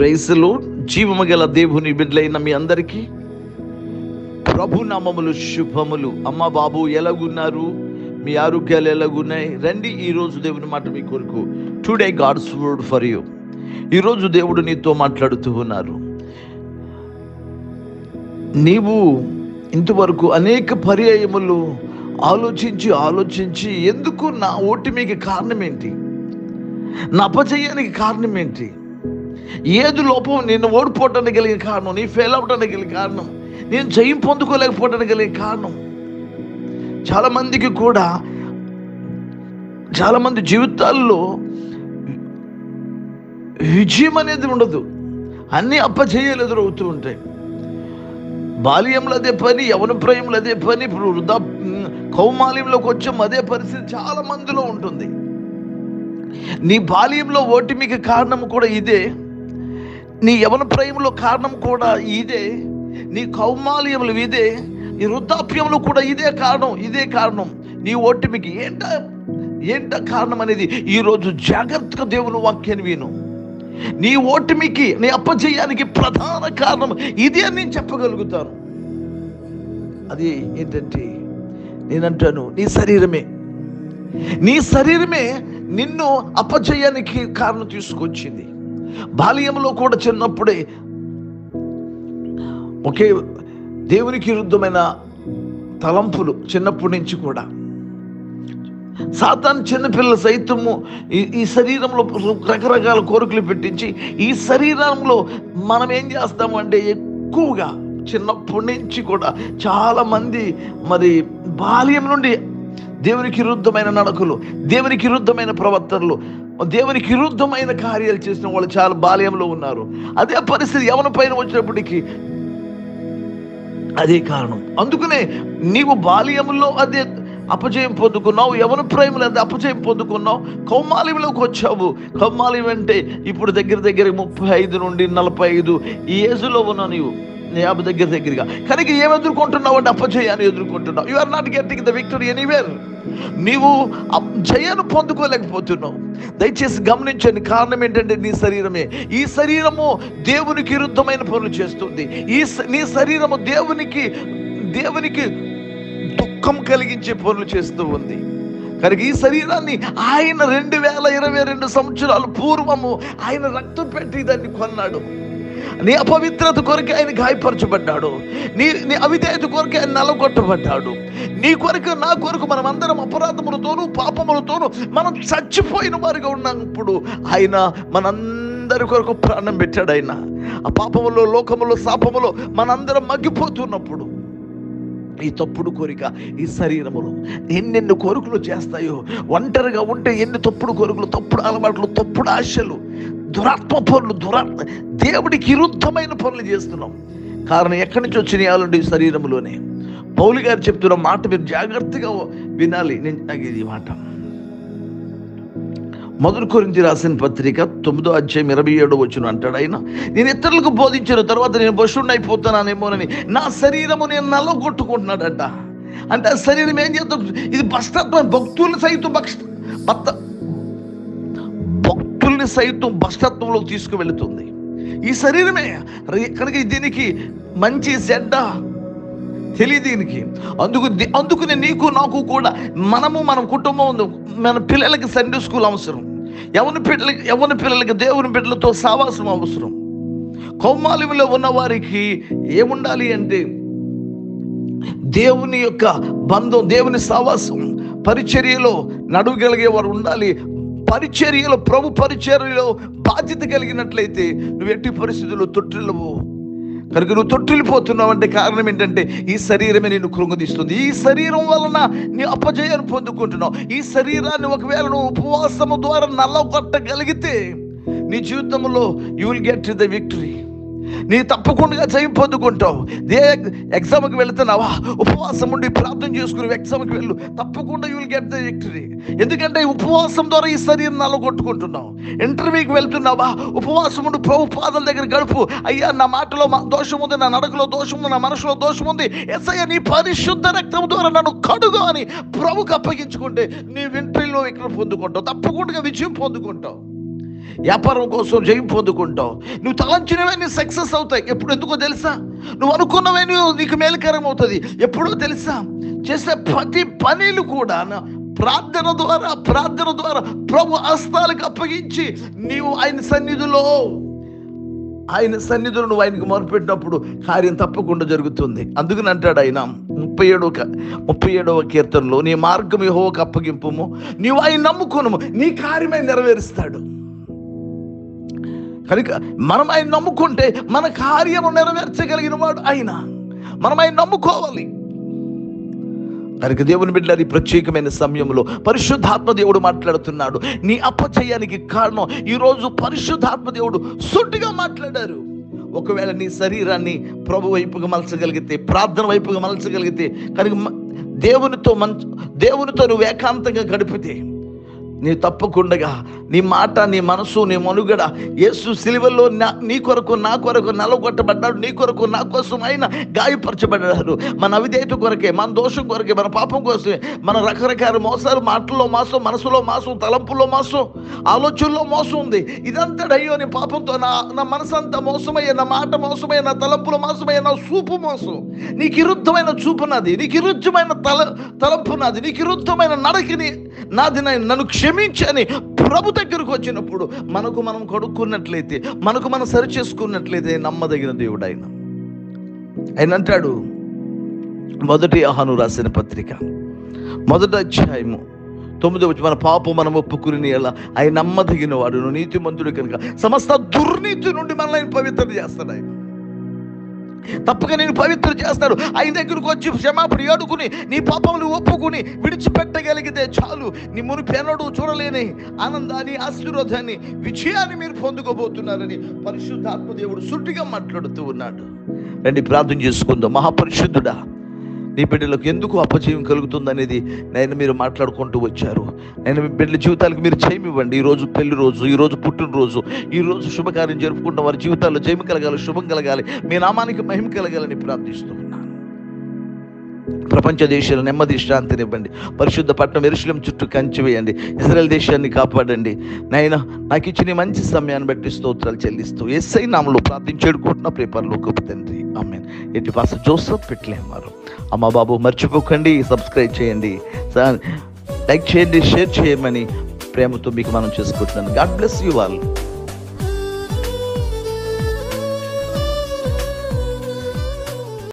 ప్రైస్లో జీవము గల దేవుని బిడ్డలైన మీ అందరికీ ప్రభు నామములు శుభములు అమ్మ బాబు ఎలాగున్నారు మీ ఆరోగ్యాలు ఎలాగున్నాయి రండి ఈరోజు దేవుని మాట మీ కొరకు today God's word for you ఈరోజు దేవుడు నీతో మాట్లాడుతూ ఉన్నారు నీవు ఇంతవరకు అనేక పర్యాయములు ఆలోచించి ఆలోచించి ఎందుకు నా ఓటమికి కారణం ఏంటి నా అపజయానికి కారణం ఏంటి ఏది లోపం నేను ఓడిపోవటానికి కలిగిన కారణం నీ ఫెయిల్ అవడానికి కలిగిన కారణం నేను జయం పొందుకోలేకపోవడానికి కలిగిన కారణం చాలా మందికి కూడా చాలా మంది జీవితాల్లో విజయం అనేది ఉండదు అన్ని అప్పచేయలు ఎదురవుతూ ఉంటాయి బాల్యంలో అదే పని యవన ప్రాయంలో అదే పని ఇప్పుడు వృద్ధా కౌమాల్యంలోకి వచ్చాం అదే పరిస్థితి చాలా మందిలో ఉంటుంది నీ బాల్యంలో ఓటమికి కారణం కూడా ఇదే నీ యవన ప్రాయంలో కారణం కూడా ఇదే నీ కౌమాల్యములు ఇదే నీ వృద్ధాప్యంలో కూడా ఇదే కారణం ఇదే కారణం నీ ఓటమికి ఏంట ఏంట కారణం అనేది ఈరోజు జాగ్రత్తగా దేవుని వాక్యాన్ని విను నీ ఓటమికి నీ అప్పజయానికి ప్రధాన కారణం ఇదే అని నేను చెప్పగలుగుతాను అది ఏంటంటే నేనంటాను నీ శరీరమే నీ శరీరమే నిన్ను అపజయానికి కారణం తీసుకొచ్చింది బాల్యంలో కూడా చిన్నప్పుడే ఒకే దేవునికి విరుద్ధమైన తలంపులు చిన్నప్పటి నుంచి కూడా సాతాన్ చిన్నపిల్లల సైతము ఈ ఈ శరీరంలో రకరకాల కోరికలు పెట్టించి ఈ శరీరంలో మనం ఏం చేస్తాము అంటే ఎక్కువగా చిన్నప్పటి నుంచి కూడా చాలా మంది మరి బాల్యం నుండి దేవునికి విరుద్ధమైన నడకలు దేవునికి విరుద్ధమైన ప్రవర్తనలు దేవునికి విరుద్ధమైన కార్యాలు చేసిన వాళ్ళు చాలా బాల్యంలో ఉన్నారు అదే పరిస్థితి యవన పైన వచ్చినప్పటికీ అదే కారణం అందుకనే నీవు బాల్యంలో అదే అపజయం పొందుకున్నావు ఎవరి ప్రేమలు అదే అపజయం పొందుకున్నావు కౌమాల్యంలోకి వచ్చావు కౌమాల్యం అంటే ఇప్పుడు దగ్గర దగ్గర ముప్పై ఐదు నుండి నలభై ఐదు ఈ ఏజ్లో ఉన్నావు నీవు యాభై దగ్గర దగ్గరగా కనుక ఏం ఎదుర్కొంటున్నావు అంటే అపజయాన్ని ఎదుర్కొంటున్నావు you are not getting the victory anywhere నీవు అప్- జయాన్ని పొందుకోలేకపోతున్నావు దయచేసి గమనించండి కారణం ఏంటంటే నీ శరీరమే ఈ శరీరము దేవునికి విరుద్ధమైన పనులు చేస్తుంది ఈ స- నీ శరీరము దేవునికి దేవునికి దుఃఖం కలిగించే పనులు చేస్తూ ఉంది కనుక ఈ శరీరాన్ని ఆయన రెండు వేల ఇరవై రెండు సంవత్సరాల పూర్వము ఆయన రక్తం పెట్టి దాన్ని కొన్నాడు నీ అపవిత్రత కొరకు ఆయన గాయపరచబడ్డాడు నీ నీ అవిధేయత కొరకు ఆయన నలగొట్టబడ్డాడు నీ కొరకు నా కొరకు మనం అందరం అపరాధములతోనూ పాపములతోనూ మనం చచ్చిపోయిన వారిగా ఉన్నప్పుడు ఆయన మనందరి కొరకు ప్రాణం పెట్టాడు ఆయన ఆ పాపములో లోకములో శాపములో మనందరం మగ్గిపోతున్నప్పుడు ఈ తప్పుడు కోరిక ఈ శరీరములో ఎన్నెన్ని కోరికలు చేస్తాయో ఒంటరిగా ఉంటే ఎన్ని తప్పుడు కోరికలు తప్పుడు అలవాట్లు తప్పుడు ఆశలు దురాత్మ పనులు దురాత్మ దేవుడికి విరుద్ధమైన పనులు చేస్తున్నాం కారణం ఎక్కడి నుంచి వచ్చినాయాలండి ఈ శరీరంలోనే పౌలు గారు చెప్తున్న మాట మీరు జాగ్రత్తగా వినాలి నేను నాకు ఇది మాట మొదటి కొరింది రాసిన పత్రిక తొమ్మిదో అధ్యాయం ఇరవై ఏడో వచ్చిన అంటాడు ఆయన నేను ఇతరులకు బోధించిన తర్వాత నేను బషుణ్ణి అయిపోతానేమోనని నా శరీరము నేను నల్లగొట్టుకుంటున్నాడట అంటే ఆ శరీరం ఏం చేద్దాం ఇది భ్రష్టత్వం భక్తుల్ని సైతం భక్ష భక్త భక్తుల్ని సైతం భ్రష్టత్వంలో తీసుకువెళుతుంది ఈ శరీరమే రి- కనుక దీనికి మంచి చెడ్డ తెలియదు దీనికి అందుకు ది- అందుకనే నీకు నాకు కూడా మనము మన కుటుంబం ఉంది. మన పిల్లలకి సండే స్కూల్ అవసరం ఎవరి పిల్లలకి ఎవరి పిల్లలకి దేవుని బిడ్డలతో సావాసం అవసరం కౌమాల్యంలో ఉన్న వారికి ఏముండాలి అంటే దేవుని యొక్క బంధం దేవుని సావాసం పరిచర్యలో నడువగలిగే వారు ఉండాలి పరిచర్యలో ప్రభు పరిచర్యలో బాధ్యత కలిగినట్లయితే నువ్వు ఎట్టి పరిస్థితుల్లో తొట్టిల్లవు కనుక నువ్వు తొట్టిల్లిపోతున్నావు అంటే కారణం ఏంటంటే ఈ శరీరమే నిన్ను కృంగదీస్తుంది ఈ శరీరం వలన నీ అపజయాన్ని పొందుకుంటున్నావు ఈ శరీరాన్ని ఒకవేళ నువ్వు ఉపవాసము ద్వారా నల్లగొట్టగలిగితే నీ జీవితంలో you will get the victory నీ తప్పకుండా జయం పొందుకుంటావు దే ఎగ్జామ్కి వెళ్తున్నావా ఉపవాసం ఉండి ప్రార్థన చేసుకుని ఎగ్జామ్కి వెళ్ళు తప్పకుండా you will get the victory ఎందుకంటే ఈ ఉపవాసం ద్వారా ఈ శరీరం నల్లగొట్టుకుంటున్నావు ఇంటర్వ్యూకి వెళ్తున్నావా ఉపవాసం ఉండి ప్రభు పాదల దగ్గర గడుపు అయ్యా నా మాటలో మా దోషం ఉంది నా నడకలో దోషం ఉంది నా మనసులో దోషం ఉంది ఎస్ఐ నీ పరిశుద్ధ రక్తం ద్వారా నన్ను కడుగు అని ప్రభుకు అప్పగించుకుంటే నీ ఇంటర్వ్యూలో ఇక్కడ పొందుకుంటావు తప్పకుండా విజయం పొందుకుంటావు వ్యాపారం కోసం జయం పొందుకుంటావు నువ్వు తలంచినవన్నీ సక్సెస్ అవుతాయి ఎప్పుడు ఎందుకో తెలుసా నువ్వు అనుకున్నవన్నీ నీకు మేలుకరం అవుతుంది ఎప్పుడో తెలుసా చేసే ప్రతి పనులు కూడా నా- ప్రార్థన ద్వారా ప్రార్థన ద్వారా ప్రభు హస్తాలకు అప్పగించి నీవు ఆయన సన్నిధిలో ఆయన సన్నిధిలో నువ్వు ఆయనకు మొరపెట్టినప్పుడు కార్యం తప్పకుండా జరుగుతుంది అందుకని అంటాడు ఆయన ముప్పై ఏడవ ముప్పై ఏడవ కీర్తనలో నీ మార్గం యెహోవాకు అప్పగింపుము నీవు ఆయన నమ్ముకోను నీ కార్యమై నెరవేరుస్తాడు కనుక మనం ఆయన నమ్ముకుంటే మన కార్యము నెరవేర్చగలిగిన వాడు ఆయన మనం ఆయన నమ్ముకోవాలి కనుక దేవుని బిడ్డలు ఈ ప్రత్యేకమైన సమయంలో పరిశుద్ధాత్మ దేవుడు మాట్లాడుతున్నాడు నీ అప్పచయానికి కారణం ఈరోజు పరిశుద్ధాత్మ దేవుడు సుట్టిగా మాట్లాడారు ఒకవేళ నీ శరీరాన్ని ప్రభు వైపుగా మలచగలిగితే ప్రార్థన వైపుగా మలచగలిగితే కనుక మ- దేవునితో మన్ దేవునితో నువ్వు ఏకాంతంగా గడిపితే నీ తప్పకుండా నీ మాట నీ మనసు నీ మనుగడ యేసు సిలువలో నా నీ కొరకు నా కొరకు నలగొట్టబడ్డాడు నీ కొరకు నా కోసం ఆయన గాయపరచబడ్డాడు మన అవిధేయత కొరకే మన దోషం కొరకే మన పాపం కోసమే మన రకరకాల మోసాలు మాటల్లో మోసం మనసులో మోసం తలంపుల్లో మోసం ఆలోచనలో మోసం ఉంది ఇదంతా అయ్యో నీ పాపంతో నా నా మనసంతా మోసమయ్యే నా మాట మోసమయ్యే నా తలంపుల మోసమయ్యే నా చూపు మోసం నీకు ఇరుద్ధమైన చూపు నాది నీకు ఇరుద్ధమైన తల తలంపు నాది నీకు ఇరుద్ధమైన నడకిని నాది నాయన నన్ను క్షమించని ప్రభు దగ్గరకు వచ్చినప్పుడు మనకు మనం కడుక్కున్నట్లయితే మనకు మనం సరి చేసుకున్నట్లయితే నమ్మదగిన దేవుడు ఆయన ఆయన అంటాడు మొదటి ఆహను రాసిన పత్రిక మొదటి అధ్యాయము తొమ్మిది వచ్చి మన పాపం మనం ఒప్పుకుని ఎలా ఆయన నమ్మదగిన వాడును నీతిమంతుడు కనుక సమస్త దుర్నీతి నుండి మనల్ని ఆయన పవిత్ర చేస్తాడు ఆయన తప్పక నేను పవిత్ర చేస్తాడు ఆయన దగ్గరకు వచ్చి క్షమాపణ ఏడుకుని నీ పాపములు ఒప్పుకుని విడిచిపెట్టగలిగితే చాలు నీ మునిపెనడు చూడలేని ఆనందాన్ని ఆశీర్వాదాన్ని విజయాన్ని మీరు పొందుకోబోతున్నారని పరిశుద్ధాత్మ దేవుడు సుట్టిగా మాట్లాడుతూ ఉన్నాడు రండి ప్రార్థన చేసుకుందాం మహాపరిశుద్ధుడా నీ బిడ్డలకు ఎందుకు అపజయం కలుగుతుందనేది నేను మీరు మాట్లాడుకుంటూ వచ్చారు నేను మీ బిడ్డల జీవితాలకు మీరు జయం ఇవ్వండి ఈ రోజు పెళ్లి రోజు ఈ రోజు పుట్టినరోజు ఈ రోజు శుభకార్యం జరుపుకుంటున్న వారి జీవితాల్లో జయం కలగాలి శుభం కలగాలి మీ నామానికి మహిమ కలగాలని ప్రార్థిస్తున్నాను ప్రపంచ దేశాలు నెమ్మది శాంతినివ్వండి పరిశుద్ధ పట్టణం ఎరుశలం చుట్టూ కంచి వేయండి ఇజ్రాయెల్ దేశాన్ని కాపాడండి నాయన నాకు ఇచ్చిన ఈ మంచి సమయాన్ని బట్టి స్తోత్రాలు చెల్లిస్తూ ఎస్ఐ నామలో ప్రార్థించేడుకుంటున్న పేపర్లో గొప్ప తండ్రి ఆమె ఎట్టి పాస జోసఫ్ పెట్టలేమారు అమ్మ బాబు మర్చిపోకండి సబ్స్క్రైబ్ చేయండి లైక్ చేయండి షేర్ చేయమని ప్రేమతో మీకు మనం చేసుకుంటున్నాను గాడ్ బ్లెస్ యూ వాళ్ళు